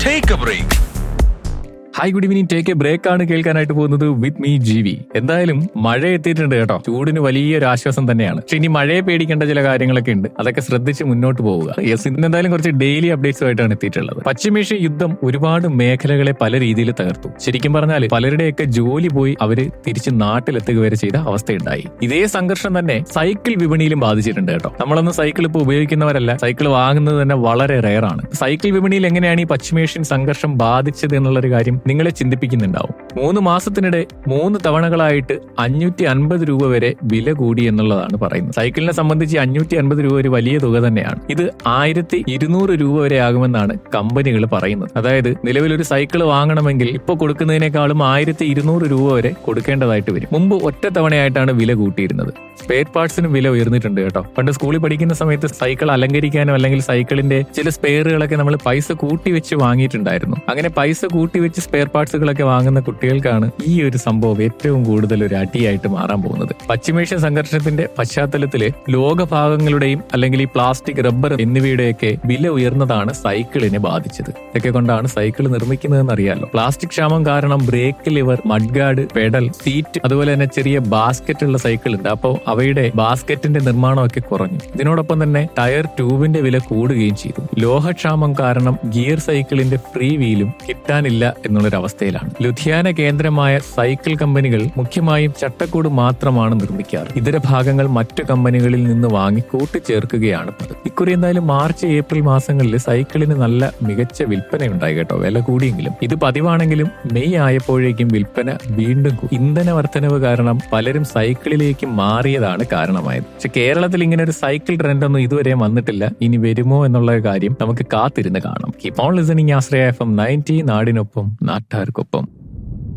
Take a break hi good evening take a break ആണ് കേൾക്കാനായിട്ട് പോകുന്നത് വിത്ത് മീ ജീവി എന്തായാലും മഴ എത്തിയിട്ടുണ്ട് കേട്ടോ ചൂടിന് വലിയൊരു ആശ്വാസം തന്നെയാണ് പക്ഷെ ഇനി മഴയെ പേടിക്കേണ്ട ചില കാര്യങ്ങളൊക്കെ ഉണ്ട് അതൊക്കെ ശ്രദ്ധിച്ച് മുന്നോട്ട് പോവുക യെസ് ഇന്ന് എന്തായാലും കുറച്ച് ഡെയിലി അപ്ഡേറ്റ്സുമായിട്ടാണ് എത്തിയിട്ടുള്ളത് പശ്ചിമേഷ്യ യുദ്ധം ഒരുപാട് മേഖലകളെ പല രീതിയിൽ തകർത്തു ശരിക്കും പറഞ്ഞാൽ പലരുടെയൊക്കെ ജോലി പോയി അവര് തിരിച്ച് നാട്ടിലെത്തുക വരെ ചെയ്ത അവസ്ഥയുണ്ടായി ഇതേ സംഘർഷം തന്നെ സൈക്കിൾ വിപണിയിലും ബാധിച്ചിട്ടുണ്ട് കേട്ടോ നമ്മളൊന്നും സൈക്കിൾ ഇപ്പോൾ ഉപയോഗിക്കുന്നവരല്ല സൈക്കിൾ വാങ്ങുന്നത് തന്നെ വളരെ റെയർ ആണ് സൈക്കിൾ വിപണിയിൽ എങ്ങനെയാണ് ഈ പശ്ചിമേഷ്യൻ സംഘർഷം ബാധിച്ചത് എന്നുള്ളൊരു കാര്യം നിങ്ങളെ ചിന്തിപ്പിക്കുന്നുണ്ടാവും മൂന്ന് മാസത്തിനിടെ മൂന്ന് തവണകളായിട്ട് അഞ്ഞൂറ്റി അൻപത് രൂപ വരെ വില കൂടി എന്നുള്ളതാണ് പറയുന്നത് സൈക്കിളിനെ സംബന്ധിച്ച് അഞ്ഞൂറ്റി അൻപത് രൂപ ഒരു വലിയ തുക തന്നെയാണ് ഇത് ആയിരത്തി ഇരുന്നൂറ് രൂപ വരെ ആകുമെന്നാണ് കമ്പനികൾ പറയുന്നത് അതായത് നിലവിൽ ഒരു സൈക്കിൾ വാങ്ങണമെങ്കിൽ ഇപ്പോൾ കൊടുക്കുന്നതിനേക്കാളും ആയിരത്തി ഇരുന്നൂറ് രൂപ വരെ കൊടുക്കേണ്ടതായിട്ട് വരും മുമ്പ് ഒറ്റ തവണയായിട്ടാണ് വില കൂട്ടിയിരുന്നത് സ്പെയർ പാർട്സിനും വില ഉയർന്നിട്ടുണ്ട് കേട്ടോ പണ്ട് സ്കൂളിൽ പഠിക്കുന്ന സമയത്ത് സൈക്കിൾ അലങ്കരിക്കാനോ അല്ലെങ്കിൽ സൈക്കിളിന്റെ ചില സ്പെയറുകളൊക്കെ നമ്മൾ പൈസ കൂട്ടി വെച്ച് വാങ്ങിയിട്ടുണ്ടായിരുന്നു അങ്ങനെ പൈസ കൂട്ടി വെച്ച് സ്പെയർ പാർട്സുകളൊക്കെ വാങ്ങുന്ന കുട്ടികൾക്കാണ് ഈ ഒരു സംഭവം ഏറ്റവും കൂടുതൽ ഒരു അടിയായിട്ട് മാറാൻ പോകുന്നത് പശ്ചിമേഷ്യൻ സംഘർഷത്തിന്റെ പശ്ചാത്തലത്തില് ലോകഭാഗങ്ങളുടെയും അല്ലെങ്കിൽ ഈ പ്ലാസ്റ്റിക് റബ്ബർ എന്നിവയുടെയൊക്കെ വില ഉയർന്നതാണ് സൈക്കിളിനെ ബാധിച്ചത് ഇതൊക്കെ കൊണ്ടാണ് സൈക്കിൾ നിർമ്മിക്കുന്നതെന്ന് അറിയാലോ പ്ലാസ്റ്റിക് ക്ഷാമം കാരണം brake lever mudguard pedal seat അതുപോലെ തന്നെ ചെറിയ ബാസ്ക്കറ്റ് ഉള്ള സൈക്കിൾ ഉണ്ട് അപ്പോൾ അവയുടെ ബാസ്ക്കറ്റിന്റെ നിർമ്മാണമൊക്കെ കുറഞ്ഞു ഇതിനോടൊപ്പം തന്നെ ടയർ ട്യൂബിന്റെ വില കൂടുകയും ചെയ്തു ലോഹക്ഷാമം കാരണം ഗിയർ സൈക്കിളിന്റെ ഫ്രീ വീലും കിട്ടാനില്ല എന്നുള്ളൊരു അവസ്ഥയിലാണ് ലുധിയാന കേന്ദ്രമായ സൈക്കിൾ കമ്പനികൾ മുഖ്യമായും ചട്ടക്കൂട് മാത്രമാണ് നിർമ്മിക്കാറ് ഇതര ഭാഗങ്ങൾ മറ്റു കമ്പനികളിൽ നിന്ന് വാങ്ങി കൂട്ടിച്ചേർക്കുകയാണ് പതിവ് ഇക്കുറി എന്തായാലും മാർച്ച് ഏപ്രിൽ മാസങ്ങളിൽ സൈക്കിളിന് നല്ല മികച്ച വിൽപ്പന ഉണ്ടായി കേട്ടോ വില കൂടിയെങ്കിലും ഇത് പതിവാണെങ്കിലും മെയ് ആയപ്പോഴേക്കും വിൽപ്പന വീണ്ടും കൂടി. ഇന്ധന വർധനവ് കാരണം പലരും സൈക്കിളിലേക്ക് മാറിയതാണ് കാരണമായത് പക്ഷെ കേരളത്തിൽ ഇങ്ങനെ ഒരു സൈക്കിൾ ട്രെൻഡ് ഒന്നും ഇതുവരെ വന്നിട്ടില്ല ഇനി വരുമോ എന്നുള്ള കാര്യം നമുക്ക് കാത്തിരുന്ന് കാണാം keep on listening Ashraya F M ninety നാടിനൊപ്പം നാട്ടാർക്കൊപ്പം